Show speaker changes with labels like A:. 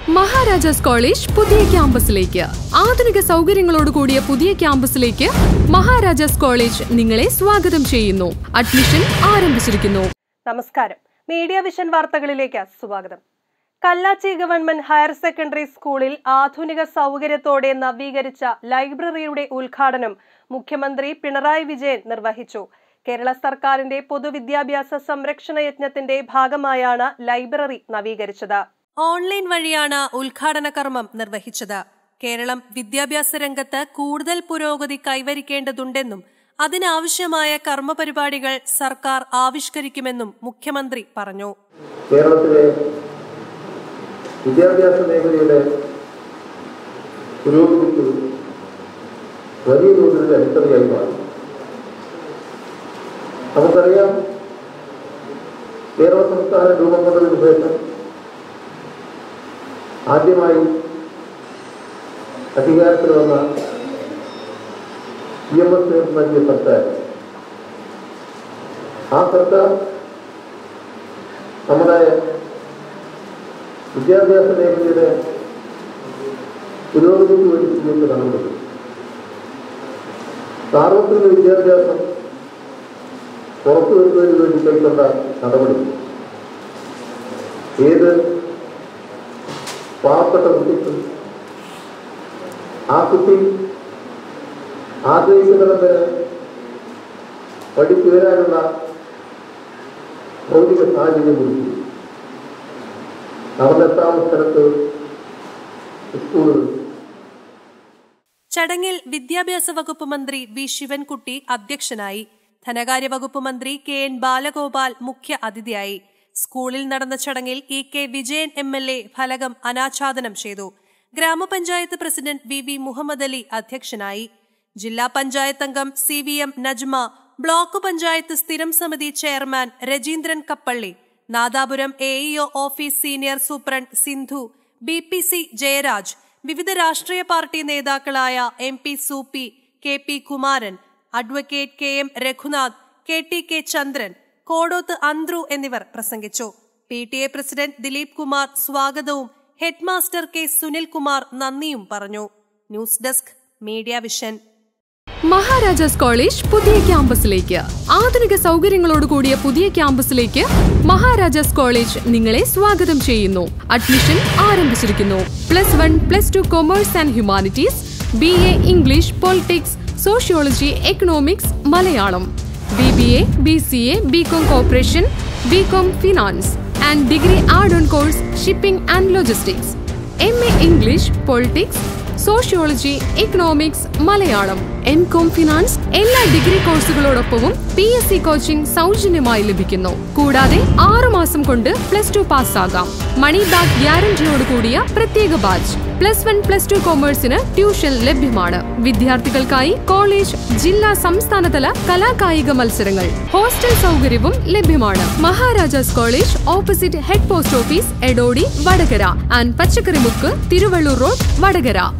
A: Maharajas college പുതിയ ക്യാമ്പസിലേക്ക് ആധുനിക സൗകര്യങ്ങളോട് കൂടിയ പുതിയ ക്യാമ്പസിലേക്ക് മഹാരാജാസ് കോളേജ് നിങ്ങളെ സ്വാഗതം ചെയ്യുന്നു അഡ്മിഷൻ ആരംഭിച്ചിരിക്കുന്നു
B: നമസ്കാരം മീഡിയ വിഷൻ വാർത്തകളിലേക്ക് സ്വാഗതം കല്ലാച്ചി ഗവൺമെന്റ് ഹയർ സെക്കൻഡറി സ്കൂളിൽ ആധുനിക സൗകര്യത്തോടെ നവീകരിച്ച ലൈബ്രറിയുടെ ഉദ്ഘാടനം മുഖ്യമന്ത്രി പിണറായി വിജയൻ നിർവഹിച്ചു കേരള സർക്കാരിന്റെ പൊതുവിദ്യാഭ്യാസ സംരക്ഷണ യജ്ഞത്തിന്റെ ഭാഗമായാണ് ലൈബ്രറി നവീകരിച്ചത് ഓൺലൈൻ വഴിയാണ് ഉദ്ഘാടന കർമ്മം നിർവഹിച്ചത് കേരളം വിദ്യാഭ്യാസ രംഗത്ത് കൂടുതൽ പുരോഗതി കൈവരിക്കേണ്ടതുണ്ടെന്നും അതിനാവശ്യമായ കർമ്മപരിപാടികൾ സർക്കാർ ആവിഷ്കരിക്കുമെന്നും മുഖ്യമന്ത്രി പറഞ്ഞു
C: കേരളത്തിലെ വിദ്യാഭ്യാസ മേഖലയുടെ പുരോഗതിക്ക് വലിയ തോതിൽ അടിത്തറയായി മാറി നമുക്കറിയാം കേരള സംസ്ഥാന രൂപം കൊണ്ടതിനു ശേഷം ആദ്യമായി അധികാരത്തിൽ വന്ന ഇ എം എസ് നേതൃത്വം നൽകിയ സർക്കാർ ആ സർക്കാർ നമ്മുടെ വിദ്യാഭ്യാസ മേഖലയുടെ പുരോഗതിക്ക് വേണ്ടി സ്വീകരിച്ച നടപടി സാർവത്രിക വിദ്യാഭ്യാസം ഉറപ്പുവരുത്തുന്നതിന് വേണ്ടി കൈക്കൊണ്ട നടപടി ഏത് പാവപ്പെട്ട കുട്ടിക്കും ആ കുട്ടി ആഗ്രഹിക്കുന്നിടം വരെ പഠിച്ചുയരാനുള്ള ഭൗതിക സാഹചര്യം ഒരുക്കി നടന്നെത്താവുന്ന സ്ഥലത്ത് സ്കൂളുകൾ
B: ചടങ്ങിൽ വിദ്യാഭ്യാസ വകുപ്പ് മന്ത്രി വി ശിവൻകുട്ടി അധ്യക്ഷനായി ധനകാര്യ വകുപ്പ് മന്ത്രി കെ എൻ ബാലഗോപാൽ മുഖ്യ അതിഥിയായി സ്കൂളിൽ നടന്ന ചടങ്ങിൽ E K Vijayan M L A ഫലകം അനാച്ഛാദനം ചെയ്തു gram panchayat president V V Muhammad Ali അധ്യക്ഷനായി ജില്ലാ പഞ്ചായത്ത് അംഗം C V M Najma block panchayat സ്ഥിരം സമിതി chairman Rajeendran Kappally Nadapuram A EO office senior superintendent Sindhu B P C Jayaraj വിവിധ രാഷ്ട്രീയ പാർട്ടി നേതാക്കളായ M P Soopy K P Kumaran advocate K M Raghunath K T K Chandran Kodoth Anthru എന്നിവർ പ്രസംഗിച്ചു P T A president Dileep Kumar സ്വാഗതവും ഹെഡ്മാസ്റ്റർ കെ സുനിൽകുമാർ നന്ദിയും പറഞ്ഞു news desk media vision
A: Maharajas college പുതിയ ക്യാമ്പസിലേക്ക് ആധുനിക സൗകര്യങ്ങളോട് കൂടിയ പുതിയ ക്യാമ്പസിലേക്ക് മഹാരാജാസ് കോളേജ് നിങ്ങളെ സ്വാഗതം ചെയ്യുന്നു അഡ്മിഷൻ ആരംഭിച്ചിരിക്കുന്നു plus one plus two commerce and humanities B A English politics sociology economics Malayalam B B A B C A B com corporation B com finance and degree add on course shipping and logistics M A English politics sociology economics Malayalam M com finance എല്ലാ degree കോഴ്സുകളോടൊപ്പവും P S C coaching സൗജന്യമായി ലഭിക്കുന്നു കൂടാതെ ആറു മാസം കൊണ്ട് plus two പാസ്സാകാം money back ഗ്യാരണ്ടിയോട് കൂടിയ പ്രത്യേക batch plus one plus two കോമേഴ്സിന് ട്യൂഷൻ ലഭ്യമാണ് വിദ്യാർത്ഥികൾക്കായി കോളേജ് ജില്ലാ സംസ്ഥാനതല കലാകായിക മത്സരങ്ങൾ ഹോസ്റ്റൽ സൗകര്യവും ലഭ്യമാണ് Maharajas college opposite head post office Edodi Vadakara and Pachakkari Mukku Thiruvallur road Vadakara